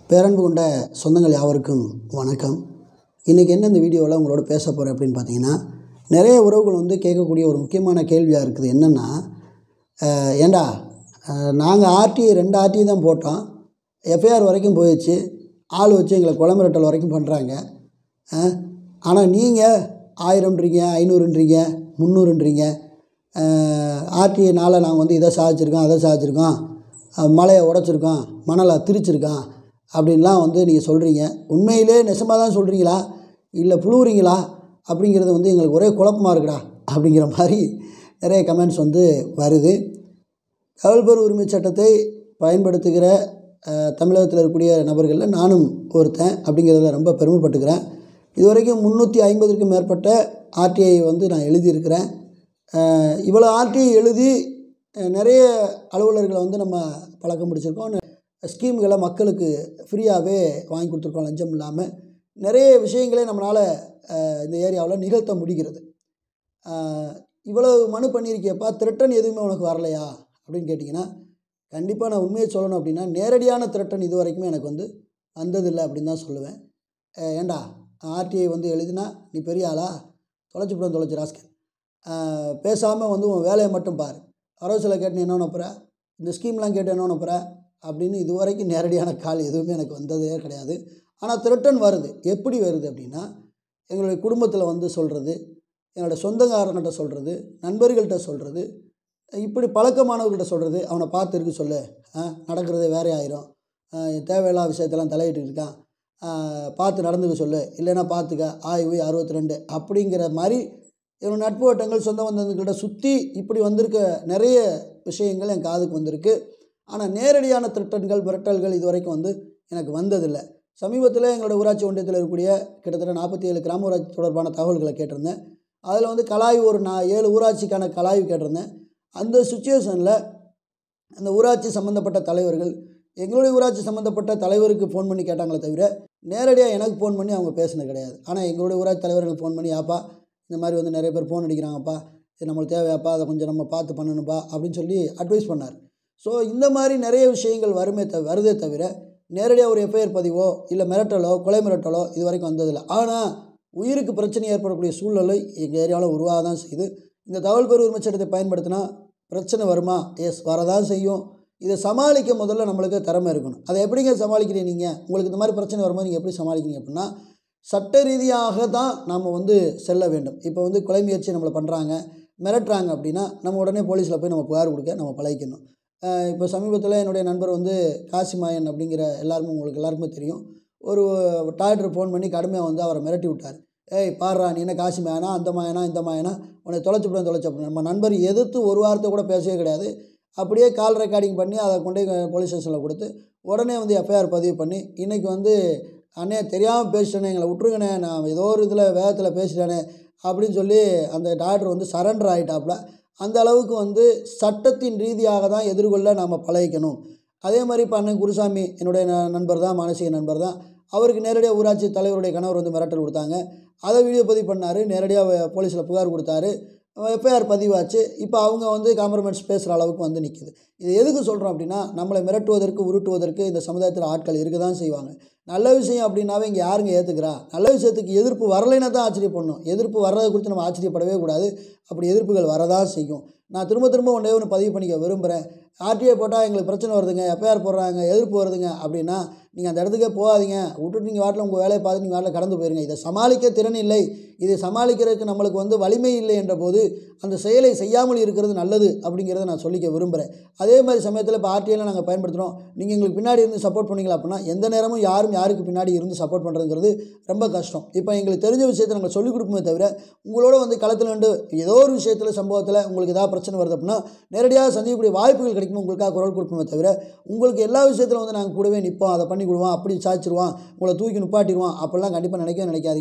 பேரன்பு கொண்ட சொந்தங்கள் யாவருக்கும் வணக்கம் இன்றைக்கி என்ன இந்த வீடியோவில் உங்களோட பேச போகிறேன் அப்படின்னு பார்த்தீங்கன்னா நிறைய உறவுகள் வந்து கேட்கக்கூடிய ஒரு முக்கியமான கேள்வியாக இருக்குது என்னென்னா அஹ், ஏண்டா நாங்கள் ஆர்டிஐ ரெண்டு ஆர்டிஐ தான் போட்டோம் எஃப்ஐஆர் வரைக்கும் போயிடுச்சு ஆள் வச்சு எங்களை கொலை மிரட்டல் வரைக்கும் பண்ணுறாங்க ஆனால் நீங்கள் ஆயிரம்ன்றீங்க ஐநூறுன்றீங்க முந்நூறுன்றீங்க ஆர்டிஐனால் நாங்கள் வந்து இதை சாதிச்சிருக்கோம் அதை சாதிச்சிருக்கோம் அஹ் மலையை உடைச்சிருக்கோம் மணலை திரிச்சிருக்கோம் அப்படின்லாம் வந்து நீங்கள் சொல்கிறீங்க உண்மையிலே நெசமாக தான் சொல்கிறீங்களா இல்லை புழுவுறீங்களா அப்படிங்கிறது வந்து எங்களுக்கு ஒரே குழப்பமாக இருக்குடா அப்படிங்கிற மாதிரி நிறைய கமெண்ட்ஸ் வந்து வருது தகவல்பெறு உரிமை சட்டத்தை பயன்படுத்துகிற அஹ், தமிழகத்தில் இருக்கக்கூடிய நபர்களில் நானும் ஒருத்தன் அப்படிங்கிறதுல ரொம்ப பெருமைப்பட்டுக்கிறேன் இதுவரைக்கும் முந்நூற்றி ஐம்பதுக்கும் மேற்பட்ட ஆர்டிஐ வந்து நான் எழுதியிருக்கிறேன் அஹ், இவ்வளோ ஆர்டிஐ எழுதி அஹ், நிறைய அலுவலர்களை வந்து நம்ம பழக்கம் முடிச்சிருக்கோம் ஸ்கீம்களை மக்களுக்கு ஃப்ரீயாகவே வாங்கி கொடுத்துருக்கோம் லஞ்சம் இல்லாமல் நிறைய விஷயங்களே நம்மளால் இந்த ஏரியாவில் நிகழ்த்த முடிகிறது ஆஹ் இவ்வளவு மனு பண்ணியிருக்கியப்பா திரட்டன் எதுவுமே உனக்கு வரலையா அப்படின்னு கேட்டிங்கன்னா கண்டிப்பாக நான் உண்மையை சொல்லணும் அப்படின்னா நேரடியான திரட்டன் இது வரைக்குமே எனக்கு வந்து வந்ததில்லை அப்படின்னு தான் சொல்லுவேன் அஹ் ஏன்டா ஆர்டிஐ வந்து எழுதினா நீ பெரிய ஆளா தொலைச்சி போட தொலைச்சி ராஸ்கல் பேசாமல் வந்து உன் வேலையை மட்டும் பாரு அரசில் கேட்டு நீ என்ன பண்ண போகிற இந்த ஸ்கீம்லாம் கேட்டு என்ன பண்ண போகிற அப்படின்னு இது வரைக்கும் நேரடியான கால் எதுவுமே எனக்கு வந்ததே கிடையாது ஆனால் திரட்டன் வருது எப்படி வருது அப்படின்னா எங்களுடைய குடும்பத்தில் வந்து சொல்கிறது என்னோடய சொந்தக்காரங்கள்ட்ட சொல்கிறது நண்பர்கள்ட்ட சொல்கிறது இப்படி பழக்கமானவர்கள்ட்ட சொல்கிறது அவனை பார்த்து இருக்க சொல்லு ஆ, நடக்கிறது வேறே ஆயிரும் ஆ, தேவையில்லாத விஷயத்தெல்லாம் தலையிட்டு இருக்கான் ஆ, பார்த்து நடந்துக்க சொல்லு இல்லைன்னா பார்த்துக்க ஆய்வு அறுபத்தி ரெண்டு அப்படிங்கிற மாதிரி என்னோட நட்பு வட்டங்கள் சொந்த பந்தங்கள்கிட்ட சுற்றி இப்படி வந்திருக்க நிறைய விஷயங்கள் என் காதுக்கு வந்திருக்கு ஆனால் நேரடியான திரட்டல்கள் மிரட்டல்கள் இது வரைக்கும் வந்து எனக்கு வந்ததில்லை சமீபத்தில் எங்களோட ஊராட்சி ஒன்றியத்தில் இருக்கக்கூடிய கிட்டத்தட்ட நாற்பத்தி ஏழு கிராம ஊராட்சி தொடர்பான தகவல்களை கேட்டிருந்தேன் அதில் வந்து கலாய்வு ஒரு நான் ஏழு ஊராட்சிக்கான கலாய்வு கேட்டிருந்தேன் அந்த சுச்சுவேஷனில் அந்த ஊராட்சி சம்மந்தப்பட்ட தலைவர்கள் எங்களுடைய ஊராட்சி சம்மந்தப்பட்ட தலைவருக்கு ஃபோன் பண்ணி கேட்டாங்களே தவிர நேரடியாக எனக்கு ஃபோன் பண்ணி அவங்க பேசினது கிடையாது ஆனால் எங்களுடைய ஊராட்சி தலைவர்களுக்கு ஃபோன் பண்ணி ஆப்பா இந்த மாதிரி வந்து நிறைய பேர் ஃபோன் அடிக்கிறாங்கப்பா இது நம்மளுக்கு தேவையாப்பா அதை கொஞ்சம் நம்ம பார்த்து பண்ணணும்ப்பா அப்படின்னு சொல்லி அட்வைஸ் பண்ணார் ஸோ இந்த மாதிரி நிறைய விஷயங்கள் வருமே த வருதே தவிர நேரடியாக ஒரு எஃப்ஐஆர் பதிவோ இல்லை மிரட்டலோ கொலை மிரட்டலோ இது வரைக்கும் வந்ததில்லை ஆனால் உயிருக்கு பிரச்சனை ஏற்படக்கூடிய சூழ்நிலை எங்கள் ஏரியாவில் உருவாக தான் செய்யுது இந்த தகவல் பெரு உரிமை சட்டத்தை பயன்படுத்தினா பிரச்சனை வருமா எஸ் வரதான் செய்யும் இதை சமாளிக்க முதல்ல நம்மளுக்கு திறமை இருக்கணும் அதை எப்படிங்க சமாளிக்கிறீங்க நீங்கள் உங்களுக்கு இந்த மாதிரி பிரச்சனை வரும்போது நீங்கள் எப்படி சமாளிக்கிறீங்க அப்படின்னா சட்ட ரீதியாக தான் நாம் வந்து செல்ல வேண்டும் இப்போ வந்து கொலை முயற்சி நம்மளை பண்ணுறாங்க மிரட்டுறாங்க அப்படின்னா நம்ம உடனே போலீஸில் போய் நம்ம புகார் கொடுக்க நம்ம பழகிக்கணும் அஹ் இப்போ சமீபத்தில் என்னுடைய நண்பர் வந்து காசிமாயன் அப்படிங்கிற எல்லாருமே உங்களுக்கு எல்லாருக்குமே தெரியும் ஒரு டாக்டர் ஃபோன் பண்ணி கடுமையாக வந்து அவரை மிரட்டி விட்டார் ஏய் பாடுறா நீ என்ன காசி மாயனா அந்த மாயனா இந்த மாயனா உன்னை தொலைச்சி விட தொலைச்சி விட நம்ம நண்பர் எதிர்த்து ஒரு வார்த்தை கூட பேசவே கிடையாது அப்படியே கால் ரெக்கார்டிங் பண்ணி அதை கொண்டு போய் போலீஸ் ஸ்டேஷனில் கொடுத்து உடனே வந்து எஃப்ஐஆர் பதிவு பண்ணி இன்றைக்கி வந்து அண்ணே தெரியாமல் பேசிட்டேனே எங்களை விட்ருங்கண்ணே நான் ஏதோ ஒரு இதில் வேகத்தில் பேசிட்டேனே அப்படின்னு சொல்லி அந்த டாக்டர் வந்து சரண்டர் ஆகிட்டாப்புல அந்த அளவுக்கு வந்து சட்டத்தின் ரீதியாக தான் எதிர்கொள்ள நாம் பழகிக்கணும் அதே மாதிரி இப்போ அண்ணன் குருசாமி என்னுடைய ந- நண்பர் தான் மானசீக நண்பர் தான் அவருக்கு நேரடியாக ஊராட்சி தலைவருடைய கணவர் வந்து மிரட்டல் கொடுத்தாங்க அதை வீடியோ பதிவு பண்ணார் நேரடியாக போலீஸில் புகார் கொடுத்தாரு எஃப்ஐஆர் பதிவாச்சு இப்போ அவங்க வந்து காம்ப்ரமைஸ் பேசுகிற அளவுக்கு வந்து நிற்கிது இது எதுக்கு சொல்கிறோம் அப்படின்னா நம்மளை மிரட்டுவதற்கு உருட்டுவதற்கு இந்த சமுதாயத்தில் ஆட்கள் இருக்க தான் செய்வாங்க நல்ல விஷயம் அப்படின்னாவே இங்கே யாருங்க ஏற்றுக்கிறா நல்ல விஷயத்துக்கு எதிர்ப்பு வரலைன்னா தான் ஆச்சரியப்படணும் எதிர்ப்பு வர்றதை குறித்து நம்ம ஆச்சரியப்படவே கூடாது அப்படி எதிர்ப்புகள் வரதான் செய்யும் நான் திரும்ப திரும்ப ஒன்றே ஒன்று பதிவு பண்ணிக்க விரும்புகிறேன் ஆர்டிஐ போட்டால் எங்களுக்கு பிரச்சனை வருதுங்க எஃப்ஐஆர் போடுறாங்க எதிர்ப்பு வருதுங்க அப்படின்னா நீங்கள் அந்த இடத்துக்கே போகாதீங்க விட்டுட்டு நீங்கள் வாட்டில் உங்கள் வேலையை பார்த்து நீங்கள் வாட்டில் கடந்து போயிருங்க இதை சமாளிக்க திறன் இல்லை இதை சமாளிக்கிறதுக்கு நம்மளுக்கு வந்து வலிமை இல்லை என்ற போது அந்த செயலை செய்யாமல் இருக்கிறது நல்லது அப்படிங்கிறத நான் சொல்லிக்க விரும்புகிறேன் அதே மாதிரி சமயத்தில் இப்போ ஆர்டிஐலாம் நாங்கள் பயன்படுத்துகிறோம் நீங்கள் எங்களுக்கு பின்னாடி இருந்து சப்போர்ட் பண்ணீங்களா அப்படின்னா எந்த நேரமும் யாரும் யாருக்கு பின்னாடி இருந்து சப்போர்ட் பண்ணுறதுங்கிறது ரொம்ப கஷ்டம் இப்போ எங்களுக்கு தெரிஞ்ச விஷயத்தை நாங்கள் சொல்லிக் கொடுப்போமே தவிர உங்களோட வந்து களத்தில் நின்று ஏதோ ஒரு விஷயத்தில் சம்பவத்தில் உங்களுக்கு ஏதாவது பிரச்சனை வருது அப்படின்னா நேரடியாக சந்திக்கக்கூடிய வாய்ப்புகள் கிடைக்கும் உங்களுக்காக குரல் கொடுப்போமே தவிர உங்களுக்கு எல்லா விஷயத்திலும் வந்து நாங்கள் கூடவே நிற்போம் அதை பண்ணி கொடுவோம் அப்படி சாய்ச்சிருவோம் உங்களை தூக்கி நிப்பாட்டிடுவோம் அப்படிலாம் கண்டிப்பாக நினைக்கவே நினைக்காதீங்க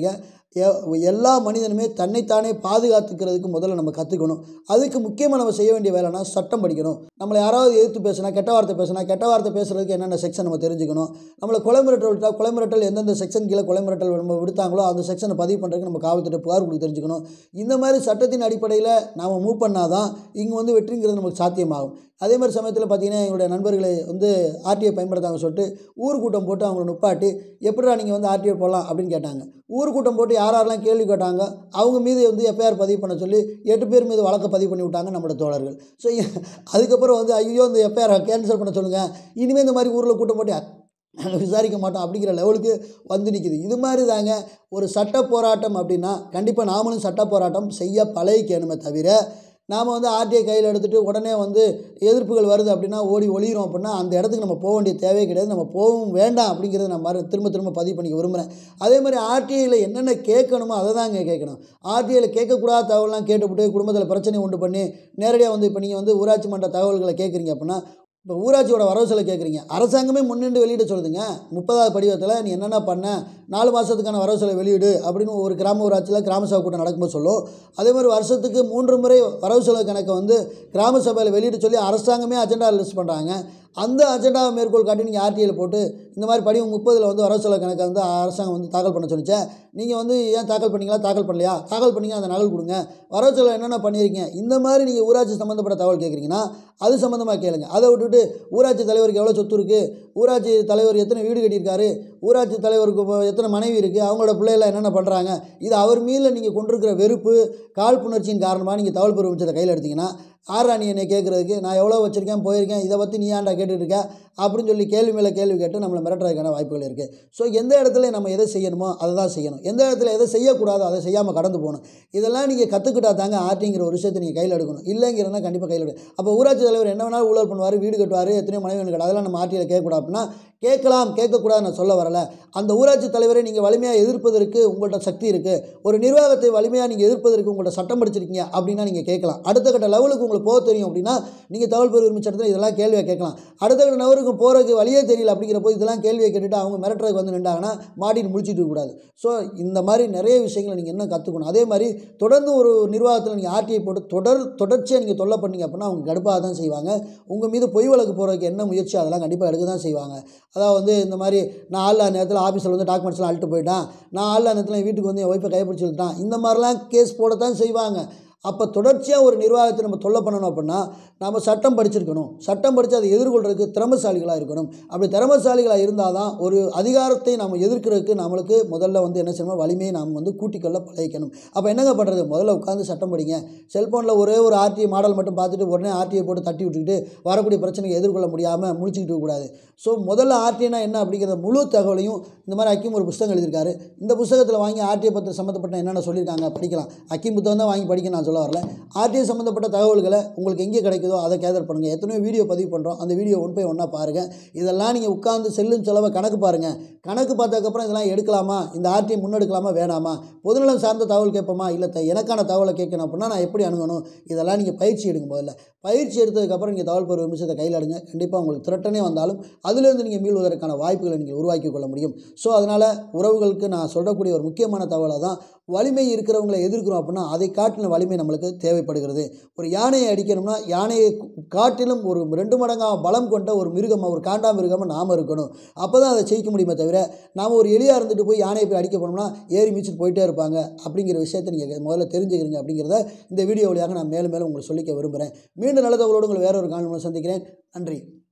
எ- எல்லா மனிதனுமே தன்னைத்தானே பாதுகாத்துக்கிறதுக்கு முதல்ல நம்ம கற்றுக்கணும் அதுக்கு முக்கியமாக நம்ம செய்ய வேண்டிய வேலைனா சட்டம் படிக்கணும் நம்மளை யாராவது எதிர்த்து பேசினா கெட்ட வார்த்தை பேசினா கெட்ட வார்த்தை பேசுறதுக்கு என்னென்ன செக்ஷன் நம்ம தெரிஞ்சுக்கணும் நம்மளை கொலை மிரட்டல் விட்டா கொலை மிரட்டல் எந்தெந்த செக்ஷன் கீழே கொலை மிரட்டல் நம்ம விடுத்தாங்களோ அந்த செக்ஷனை பதிவு பண்ணுறதுக்கு நம்ம காவல்துறை புகார் கொடுத்து தெரிஞ்சுக்கணும் இந்த மாதிரி சட்டத்தின் அடிப்படையில் நாம் மூவ் பண்ணாதான் இங்கே வந்து வெற்றிங்கிறது நமக்கு சாத்தியமாகும் அதே மாதிரி சமயத்தில் பார்த்தீங்கன்னா எங்களுடைய நண்பர்களை வந்து ஆர்டிஐ பயன்படுத்தாங்க சொல்லிட்டு ஊர் கூட்டம் போட்டு அவங்கள நுப்பாட்டி எப்படிடா நீங்கள் வந்து ஆர்டிஐ போடலாம் அப்படின்னு கேட்டாங்க ஊர் கூட்டம் போட்டு யார் யாரெல்லாம் கேள்வி கேட்டாங்க அவங்க மீது வந்து எஃப்ஐஆர் பதிவு பண்ண சொல்லி எட்டு பேர் மீது வழக்கு பதிவு பண்ணி விட்டாங்க நம்மளோட தோழர்கள் ஸோ அதுக்கப்புறம் வந்து ஐயோ இந்த எஃப்ஐஆர் கேன்சல் பண்ண சொல்லுங்கள் இனிமேல் இந்த மாதிரி ஊரில் கூட்டம் போட்டு நாங்கள் விசாரிக்க மாட்டோம் அப்படிங்கிற லெவலுக்கு வந்து நிற்கிது இது மாதிரி தாங்க ஒரு சட்ட போராட்டம் அப்படின்னா கண்டிப்பாக நாமளும் சட்ட போராட்டம் செய்ய பழகிக்கணுமே தவிர நாம் வந்து ஆர்டிஐ கையில் எடுத்துகிட்டு உடனே வந்து எதிர்ப்புகள் வருது அப்படின்னா ஓடி ஒளிகிறோம் அப்படின்னா அந்த இடத்துக்கு நம்ம போக வேண்டிய தேவையே கிடையாது நம்ம போகவும் வேண்டாம் அப்படிங்கிறத நான் மறு திரும்ப திரும்ப பதிவு பண்ணிக்க விரும்புகிறேன் அதே மாதிரி ஆர்டிஐயில் என்னென்ன கேட்கணுமோ அதை தாங்க கேட்கணும் ஆர்டிஐயில் கேட்கக்கூடாத தகவல்லாம் கேட்டுவிட்டு குடும்பத்தில் பிரச்சனை உண்டு பண்ணி நேரடியாக வந்து இப்போ நீங்கள் வந்து ஊராட்சி மன்ற தகவல்களை கேட்குறீங்க அப்படின்னா இப்போ ஊராட்சியோட வரவு செலவு கேட்குறீங்க அரசாங்கமே முன்னின்று வெளியிட சொல்லுதுங்க முப்பதாவது படிவத்தில் நீ என்னென்ன பண்ண நாலு மாதத்துக்கான வரவு செலவு வெளியிடு அப்படின்னு ஒரு கிராம ஊராட்சியில் கிராம சபை கூட்டம் நடக்கும்போது சொல்லும் அதே மாதிரி வருஷத்துக்கு மூன்று முறை வரவு செலவு கணக்கை வந்து கிராம சபையில் வெளியிட சொல்லி அரசாங்கமே அஜெண்டா லிஸ்ட் பண்ணுறாங்க அந்த அஜெண்டாவை மேற்கோள் காட்டி நீங்கள் ஆர்டிஐயில் போட்டு இந்த மாதிரி படிவம் முப்பதில் வந்து வரவு செலவு கணக்கை வந்து அரசாங்கம் வந்து தாக்கல் பண்ண சொல்லிச்சே நீங்கள் வந்து ஏன் தாக்கல் பண்ணீங்களா தாக்கல் பண்ணலையா தாக்கல் பண்ணீங்க அந்த நகல் கொடுங்க வரவு செலவு என்னென்ன பண்ணியிருக்கீங்க இந்த மாதிரி நீங்கள் ஊராட்சி சம்மந்தப்பட்ட தகவல் கேட்குறீங்கன்னா அது சம்மந்தமாக கேளுங்க அதை விட்டுட்டு ஊராட்சி தலைவருக்கு எவ்வளோ சொத்து இருக்குது ஊராட்சி தலைவர் எத்தனை வீடு கட்டியிருக்காரு ஊராட்சி தலைவருக்கு இப்போ எத்தனை மனைவி இருக்குது அவங்களோட பிள்ளைகளை என்னென்ன பண்ணுறாங்க இது அவர் மீது நீங்கள் கொண்டிருக்கிற வெறுப்பு காழ்ப்புணர்ச்சியின் காரணமாக நீங்கள் தகவல் பெறும் உச்சத்தை கையில் எடுத்தீங்கன்னா ஆறா நீ என்னை கேட்குறதுக்கு நான் எவ்வளோ வச்சுருக்கேன் போயிருக்கேன் இதை பற்றி நீ ஏன்டா கேட்டுட்டு இருக்க அப்படின்னு சொல்லி கேள்வி மேலே கேள்வி கேட்டு நம்மளை மிரட்டுறதுக்கான வாய்ப்புகள் இருக்குது ஸோ எந்த இடத்துல நம்ம எதை செய்யணுமோ அதை தான் செய்யணும் எந்த இடத்துல எதை செய்யக்கூடாதோ அதை செய்யாமல் கடந்து போகணும் இதெல்லாம் நீங்கள் கற்றுக்கிட்டா தாங்க ஆர்டிங்கிற ஒரு விஷயத்தை நீங்கள் கையில் எடுக்கணும் இல்லைங்கிறனா கண்டிப்பாக கையில் எடுக்கணும் அப்போ ஊராட்சி தலைவர் என்ன வேணாலும் ஊழல் பண்ணுவார் வீடு கட்டுவார் எத்தனையோ மனைவி வேணும் அதெல்லாம் நம்ம ஆர்டியில் கேட்கக்கூடாது அப்படின்னா கேட்கலாம் கேட்கக்கூடாது நான் சொல்ல வரல அந்த ஊராட்சி தலைவரை நீங்கள் வலிமையாக எதிர்ப்பதற்கு உங்கள்கிட்ட சக்தி இருக்குது ஒரு நிர்வாகத்தை வலிமையாக நீங்கள் எதிர்ப்பதற்கு உங்கள்கிட்ட சட்டம் படிச்சிருக்கீங்க அப்படின்னா நீங்கள் கேட்கலாம் அடுத்த கட்ட லெவலுக்கு உங்களுக்கு போக தெரியும் அப்படின்னா நீங்கள் தகவல் பெரு உரிமை சட்டத்தில் இதெல்லாம் கேள்வியை கேட்கலாம் அடுத்த கட்ட நபருக்கு போகிறதுக்கு வழியே தெரியல அப்படிங்கிற போது இதெல்லாம் கேள்வியை கேட்டுட்டு அவங்க மிரட்டுறதுக்கு வந்து நின்றாங்கன்னா மாடின்னு முடிச்சிட்டு இருக்கக்கூடாது ஸோ இந்த மாதிரி நிறைய விஷயங்களை நீங்கள் என்ன கற்றுக்கணும் அதே மாதிரி தொடர்ந்து ஒரு நிர்வாகத்தில் நீங்கள் ஆர்டிஐ போட்டு தொடர் தொடர்ச்சியாக நீங்கள் தொல்லை பண்ணீங்க அப்படின்னா அவங்க கடுப்பாக தான் செய்வாங்க உங்கள் மீது பொய் வழக்கு போகிறதுக்கு என்ன முயற்சி அதெல்லாம் கண்டிப்பாக எடுக்க தான் செய்வாங்க அதாவது வந்து இந்த மாதிரி நான் ஆள் நேரத்தில் ஆஃபீஸில் வந்து டாக்குமெண்ட்ஸ்லாம் அழுட்டு போயிட்டேன் நான் ஆள் நேரத்தில் என் வீட்டுக்கு வந்து என் ஒய்ஃபை கைப்பிடிச்சு விட்டான் இந்த மாதிரிலாம் கேஸ் போடத்தான் செய்வாங்க அப்போ தொடர்ச்சியாக ஒரு நிர்வாகத்தை நம்ம தொல்லை பண்ணணும் அப்படின்னா நம்ம சட்டம் படிச்சிருக்கணும் சட்டம் படித்து அதை எதிர்கொள்கிறதுக்கு திறமசாலிகளாக இருக்கணும் அப்படி திறமசாலிகளாக இருந்தால் தான் ஒரு அதிகாரத்தை நம்ம எதிர்க்கிறதுக்கு நம்மளுக்கு முதல்ல வந்து என்ன செய்யணும் வலிமையை நாம் வந்து கூட்டிக்கொள்ள பழகிக்கணும் அப்போ என்னங்க பண்ணுறது முதல்ல உட்காந்து சட்டம் படிங்க செல்ஃபோனில் ஒரே ஒரு ஆர்டிஐ மாடல் மட்டும் பார்த்துட்டு உடனே ஆர்டிஐ போட்டு தட்டி விட்டுக்கிட்டு வரக்கூடிய பிரச்சனையை எதிர்கொள்ள முடியாமல் முழிச்சுக்கிட்டு கூடாது ஸோ முதல்ல ஆர்டிஐனா என்ன அப்படிங்கிற முழு தகவலையும் இந்த மாதிரி அக்கிம் ஒரு புத்தகம் எழுதியிருக்காரு இந்த புத்தகத்தில் வாங்கி ஆர்டிஐ பற்றி சம்மந்தப்பட்ட என்னென்ன சொல்லியிருக்காங்க படிக்கலாம் அக்கிம் புத்தகம் தான் வாங்கி படிக்க நான் சொல்ல வரல ஆர்டிஐ சம்மந்தப்பட்ட தகவல்களை உங்களுக்கு எங்கே கிடைக்குதோ அதை கேதர் பண்ணுங்கள் எத்தனையோ வீடியோ பதிவு பண்ணுறோம் அந்த வீடியோ ஒன் பை ஒன்றா பாருங்கள் இதெல்லாம் நீங்கள் உட்காந்து செல்லும் செலவை கணக்கு பாருங்கள் கணக்கு பார்த்ததுக்கப்புறம் இதெல்லாம் எடுக்கலாமா இந்த ஆர்டிஐ முன்னெடுக்கலாமா வேணாமா பொதுநலம் சார்ந்த தகவல் கேட்போமா இல்லை த- எனக்கான தகவலை கேட்கணும் அப்படின்னா நான் எப்படி அணுகணும் இதெல்லாம் நீங்கள் பயிற்சி எடுங்க முதல்ல பயிற்சி எடுத்ததுக்கப்புறம் நீங்கள் தகவல் பெறும் விஷயத்தை கையில் எடுங்க கண்டிப்பாக உங்களுக்கு திரட்டனே வந்தாலும் அதிலிருந்து நீங்கள் மீள்வதற்கான வாய்ப்புகளை நீங்கள் உருவாக்கி கொள்ள முடியும் ஸோ அதனால் உறவுகளுக்கு நான் சொல்லக்கூடிய ஒரு முக்கியமான தகவலை தான் வலிமை இருக்கிறவங்களை எதிர்க்கிறோம் அப்படின்னா அதை காட்டின வலிமை நம்மளுக்கு தேவைப்படுகிறது ஒரு யானையை அடிக்கணும்னா யானையை காட்டிலும் ஒரு ரெண்டு மடங்காக பலம் கொண்ட ஒரு மிருகமாக ஒரு காண்டா மிருகமாக நாம் இருக்கணும் அப்போ தான் அதை ஜெயிக்க முடியுமே தவிர நாம் ஒரு எலியாக இருந்துட்டு போய் யானையை போய் அடிக்க போனோம்னா ஏறி மிதிச்சிட்டு போயிட்டே இருப்பாங்க அப்படிங்கிற விஷயத்தை நீங்கள் முதல்ல தெரிஞ்சுக்கிறீங்க அப்படிங்கிறத இந்த வீடியோ வழியாக நான் மேலும் மேலும் உங்களுக்கு சொல்லிக்க விரும்புகிறேன் மீண்டும் நல்ல தகவலோடு உங்களை வேற ஒரு காணொலி சந்திக்கிறேன் நன்றி